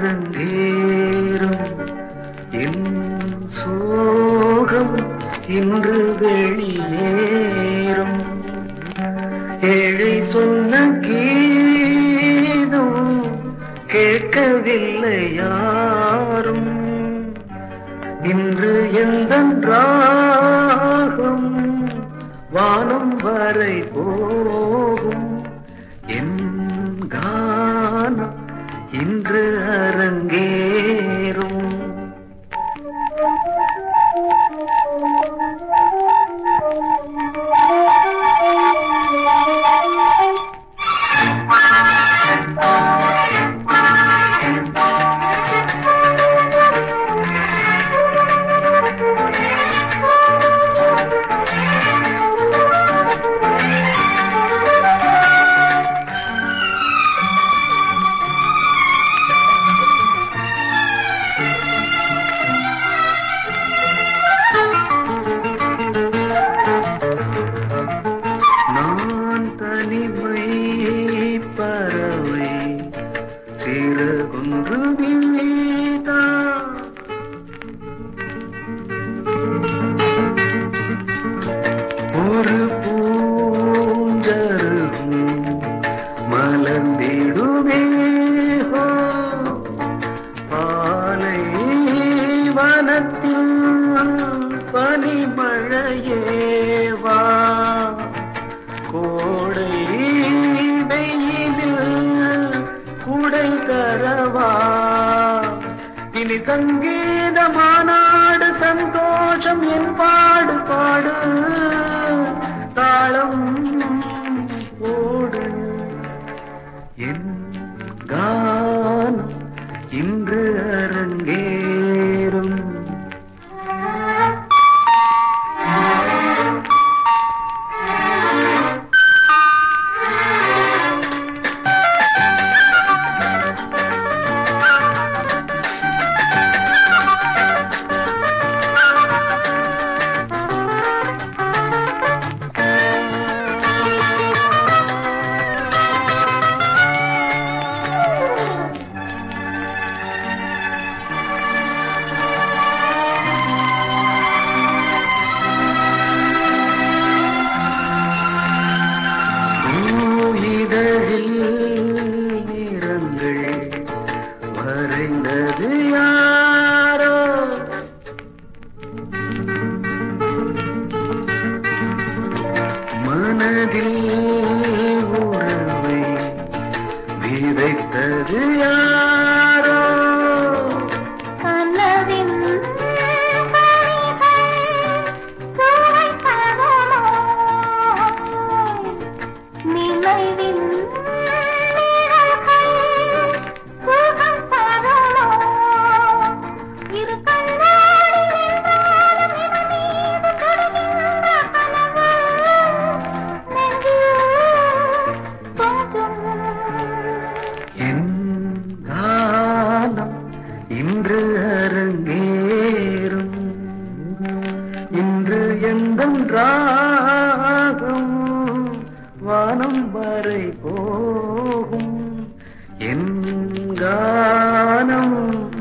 அரங்கேறும் என் சோகம் இன்று வெளியேறும் ஏழை சொன்ன கீதம் கேட்கவில்லை யாரும் இன்று எந்த ராகம் வானம் வரை போகும் என் கானம் இன்று அரங்கேறும் நான் தனிமை பறவை சிறகுன்று வீதா ஒரு பூஞ்சருகும் மலர்ந்திடுவே ஹோ பாலை வனத்தில் பனிமழையேவா கோடை வெயிலில் குடை தரவா இனி சங்கீத மாநாடு சந்தோஷம் என் பாடு பாடு தாளம் போடு என் கானம் இன்று அரங்கேறும் பூயிதழில் நிறங்கள் வரைந்தது யாரோ மனதில் உறவை விதைத்தது யாரோ கனவின் கனிகள் சுவைத் தருமோ? நினைவின் நிழல்கள் சுகம் தருமோ? இரு கண்ணாடி நின்றாலும் இவன் மீது கருகின்ற கனவு நெஞ்சில் கொஞ்சம் என் காலம் இன்று அரங்கேறும் இன்று எந்த ராகம் வானம் வரை போகும் என் கானம்